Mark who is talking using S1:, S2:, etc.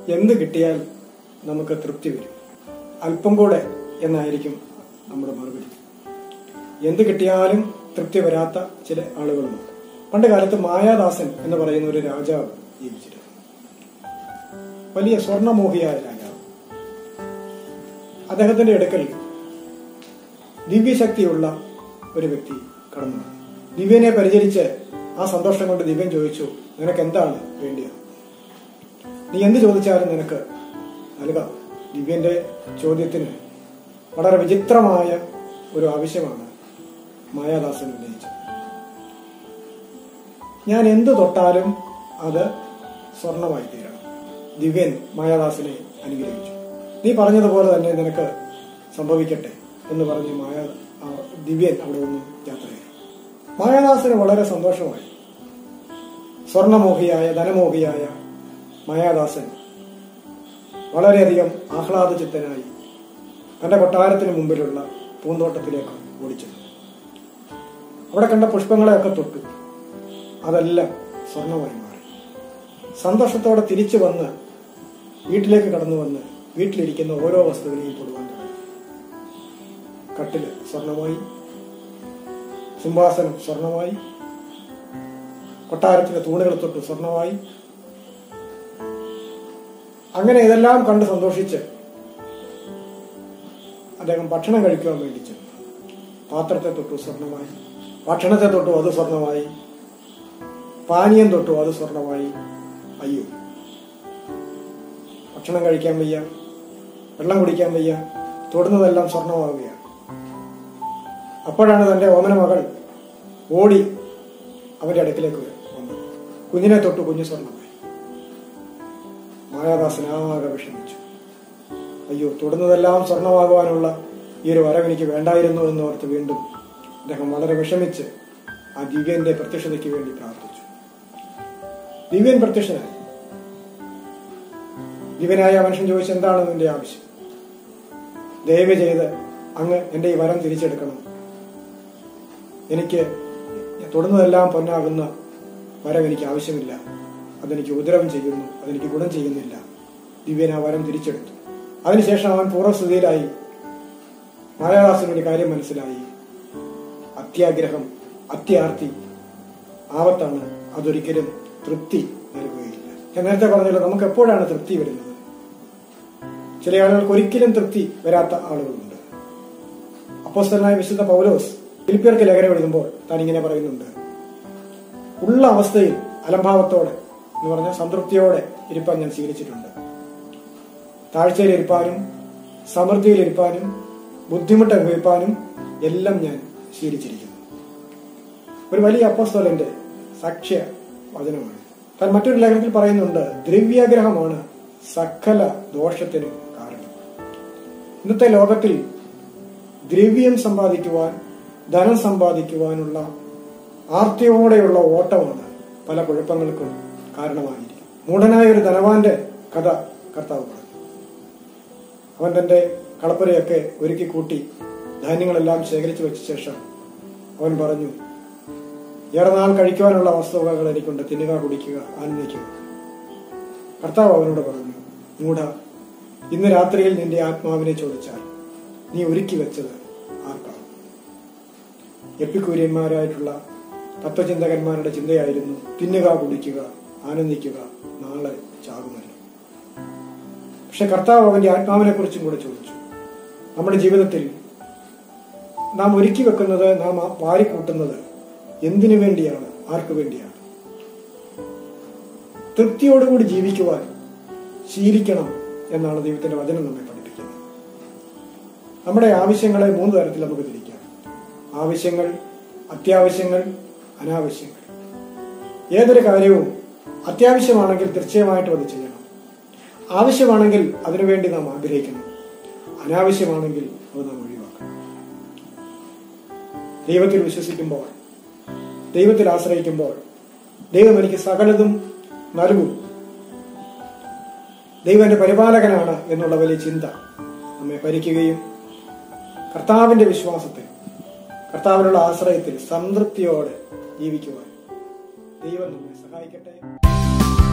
S1: എന്ത് കിട്ടിയാൽ നമുക്ക് തൃപ്തി വരും അല്പം കൂടെ എന്നായിരിക്കും നമ്മുടെ മറുപടി എന്ത് കിട്ടിയാലും തൃപ്തി വരാത്ത ചില ആളുകളുമുണ്ട് പണ്ട് കാലത്ത് മായാദാസൻ എന്ന് പറയുന്ന ഒരു രാജാവ് ജീവിച്ചിരുന്നു വലിയ സ്വർണമോഹിയായ രാജാവ് അദ്ദേഹത്തിന്റെ അടുക്കൽ ദിവ്യശക്തിയുള്ള ഒരു വ്യക്തി കടന്നു വന്നു. ദിവ്യനെ പരിചരിച്ച് ആ സന്തോഷം കൊണ്ട് ദിവ്യൻ ചോദിച്ചു നിനക്ക് എന്താണ് വേണ്ടിയത് നീ എന്ത് ചോദിച്ചാലും നിനക്ക് നൽകാം ദിവ്യന്റെ ചോദ്യത്തിന് വളരെ വിചിത്രമായ ഒരു ആവശ്യമാണ് മായാദാസൻ ഉന്നയിച്ചത് ഞാൻ എന്ത് തൊട്ടാലും അത് സ്വർണമായി തീരണം ദിവ്യൻ മായാദാസിനെ അനുഗ്രഹിച്ചു നീ പറഞ്ഞതുപോലെ തന്നെ നിനക്ക് സംഭവിക്കട്ടെ എന്ന് പറഞ്ഞ് മായ ആ ദിവ്യൻ അവിടെ നിന്ന് യാത്രയായി മായാദാസിന് വളരെ സന്തോഷമായി സ്വർണമോഹിയായ ധനമോഹിയായ മായാദാസൻ വളരെയധികം ആഹ്ലാദചിത്തനായി തന്റെ കൊട്ടാരത്തിന് മുമ്പിലുള്ള പൂന്തോട്ടത്തിലേക്ക് ഓടിച്ചെന്നു അവിടെ കണ്ട പുഷ്പങ്ങളെയൊക്കെ തൊട്ടു അതെല്ലാം സ്വർണമായി മാറി സന്തോഷത്തോടെ തിരിച്ചു വന്ന് വീട്ടിലേക്ക് കടന്നു വന്ന് വീട്ടിലിരിക്കുന്ന ഓരോ വസ്തുവിനെയും തൊടുവാൻ തുടങ്ങി കട്ടില് സ്വർണമായി സിംഹാസനം സ്വർണമായി കൊട്ടാരത്തിലെ തൂണുകൾ തൊട്ട് സ്വർണമായി അങ്ങനെ ഇതെല്ലാം കണ്ട് സന്തോഷിച്ച് അദ്ദേഹം ഭക്ഷണം കഴിക്കുവാൻ വേണ്ടി ചെന്നു പാത്രത്തെ തൊട്ടു സ്വർണമായി ഭക്ഷണത്തെ തൊട്ടു അത് സ്വർണമായി പാനീയം തൊട്ടു അത് സ്വർണമായി അയ്യോ ഭക്ഷണം കഴിക്കാൻ വയ്യ വെള്ളം കുടിക്കാൻ വയ്യ തൊടുന്നതെല്ലാം സ്വർണമാവുകയാണ് അപ്പോഴാണ് തന്റെ ഓമന മകൾ ഓടി അവന്റെ അടുക്കിലേക്ക് വന്നത് കുഞ്ഞിനെ തൊട്ട് കുഞ്ഞു സ്വർണമായി മായാദാസനാകെ വിഷമിച്ചു അയ്യോ തൊടുന്നതെല്ലാം സ്വർണമാകുവാനുള്ള ഈ ഒരു വരം എനിക്ക് വേണ്ടായിരുന്നു എന്ന് ഓർത്ത് വീണ്ടും അദ്ദേഹം വളരെ വിഷമിച്ച് ആ ദിവ്യന്റെ പ്രത്യക്ഷതയ്ക്ക് വേണ്ടി പ്രാർത്ഥിച്ചു ദിവ്യൻ പ്രത്യക്ഷനായി ദിവ്യനായ ആ മനുഷ്യൻ ചോദിച്ചു എന്താണ് നിന്റെ ആവശ്യം ദയവ് ചെയ്ത് അങ്ങ് എന്റെ ഈ വരം തിരിച്ചെടുക്കണം എനിക്ക് തൊടുന്നതെല്ലാം പൊന്നാകുന്ന വരം എനിക്ക് ആവശ്യമില്ല അതെനിക്ക് ഉദരവം ചെയ്യുന്നു അതെനിക്ക് ഗുണം ചെയ്യുന്നില്ല ദിവ്യൻ ആ വരം തിരിച്ചെടുത്തു അതിനുശേഷം അവൻ പൂർവ്വസ്ഥിതിയിലായി മായാദാസിന് ഒരു കാര്യം മനസ്സിലായി അത്യാഗ്രഹം അത്യാർത്തി ആപത്താണ് അതൊരിക്കലും തൃപ്തി നൽകുകയില്ല ഞാൻ നേരത്തെ പറഞ്ഞല്ലോ നമുക്ക് എപ്പോഴാണ് തൃപ്തി വരുന്നത് ചില ആളുകൾക്ക് ഒരിക്കലും തൃപ്തി വരാത്ത ആളുകളുണ്ട് അപ്പോസ്തലനായ വിശുദ്ധ പൗലോസ് ഫിലിപ്പിയർക്ക് ലേഖനം എഴുതുമ്പോൾ താൻ ഇങ്ങനെ പറയുന്നുണ്ട് ഉള്ള അവസ്ഥയിൽ അലംഭാവത്തോടെ എന്ന് പറഞ്ഞ സംതൃപ്തിയോടെ ഇരിപ്പാൻ ഞാൻ സ്വീകരിച്ചിട്ടുണ്ട് താഴ്ചയിൽ ഇരിപ്പാനും സമൃദ്ധിയിൽ ഇരിപ്പാനും ബുദ്ധിമുട്ട് അനുഭവിപ്പാനും എല്ലാം ഞാൻ ശീലിച്ചിരിക്കുന്നു ഒരു വലിയ അപ്പോസ്തോലന്റെ സാക്ഷ്യ വചനമാണ് താൻ മറ്റൊരു ലേഖനത്തിൽ പറയുന്നുണ്ട് ദ്രവ്യാഗ്രഹമാണ് സകല ദോഷത്തിനും കാരണം ഇന്നത്തെ ലോകത്തിൽ ദ്രവ്യം സമ്പാദിക്കുവാൻ ധനം സമ്പാദിക്കുവാനുള്ള ആർത്തിയോടെയുള്ള ഓട്ടമാണ് പല കുഴപ്പങ്ങൾക്കും കാരണമായിരിക്കും മൂഢനായ ഒരു ധനവാന്റെ കഥ കർത്താവ് പറഞ്ഞു അവൻ തന്റെ കളപ്പുരയൊക്കെ ഒരുക്കി കൂട്ടി ധാന്യങ്ങളെല്ലാം ശേഖരിച്ചു വെച്ച ശേഷം അവൻ പറഞ്ഞു ഏറെ നാൾ കഴിക്കുവാനുള്ള വസ്തുവകകൾ എനിക്കുണ്ട് തിന്നുക കുടിക്കുക ആനന്ദിക്കുക കർത്താവ് അവനോട് പറഞ്ഞു മൂഢ ഇന്ന് രാത്രിയിൽ നിന്റെ ആത്മാവിനെ ചോദിച്ചാൽ നീ ഒരുക്കി വെച്ചത് ആർക്കാണ് എപ്പിക്കൂര്യന്മാരായിട്ടുള്ള തത്വചിന്തകന്മാരുടെ ചിന്തയായിരുന്നു തിന്നുക കുടിക്കുക ആനന്ദിക്കുക നാളെ ചാകുമല്ലോ പക്ഷെ കർത്താവ് അവന്റെ ആത്മാവിനെ കുറിച്ചും കൂടെ ചോദിച്ചു നമ്മുടെ ജീവിതത്തിൽ നാം ഒരുക്കി വെക്കുന്നത് നാം ആ വാരിക്കൂട്ടുന്നത് എന്തിനു വേണ്ടിയാണ് ആർക്കു വേണ്ടിയാണ് തൃപ്തിയോടുകൂടി ജീവിക്കുവാൻ ശീലിക്കണം എന്നാണ് ദൈവത്തിന്റെ വചനം നമ്മെ പഠിപ്പിക്കുന്നത് നമ്മുടെ ആവശ്യങ്ങളെ മൂന്ന് തരത്തിൽ നമുക്ക് തിരിക്കാം ആവശ്യങ്ങൾ അത്യാവശ്യങ്ങൾ അനാവശ്യങ്ങൾ ഏതൊരു കാര്യവും അത്യാവശ്യമാണെങ്കിൽ തീർച്ചയായിട്ടും അത് ചെയ്യണം ആവശ്യമാണെങ്കിൽ അതിനുവേണ്ടി നാം ആഗ്രഹിക്കണം അനാവശ്യമാണെങ്കിൽ അത് നാം ഒഴിവാക്കണം ദൈവത്തിൽ വിശ്വസിക്കുമ്പോൾ ദൈവത്തിൽ ആശ്രയിക്കുമ്പോൾ ദൈവം എനിക്ക് സകലതും നൽകും ദൈവം എന്റെ പരിപാലകനാണ് എന്നുള്ള വലിയ ചിന്ത നമ്മെ ഭരിക്കുകയും കർത്താവിന്റെ വിശ്വാസത്തിൽ കർത്താവിനുള്ള ആശ്രയത്തിൽ സംതൃപ്തിയോടെ ജീവിക്കുവാൻ ദൈവം നമ്മെ സഹായിക്കട്ടെ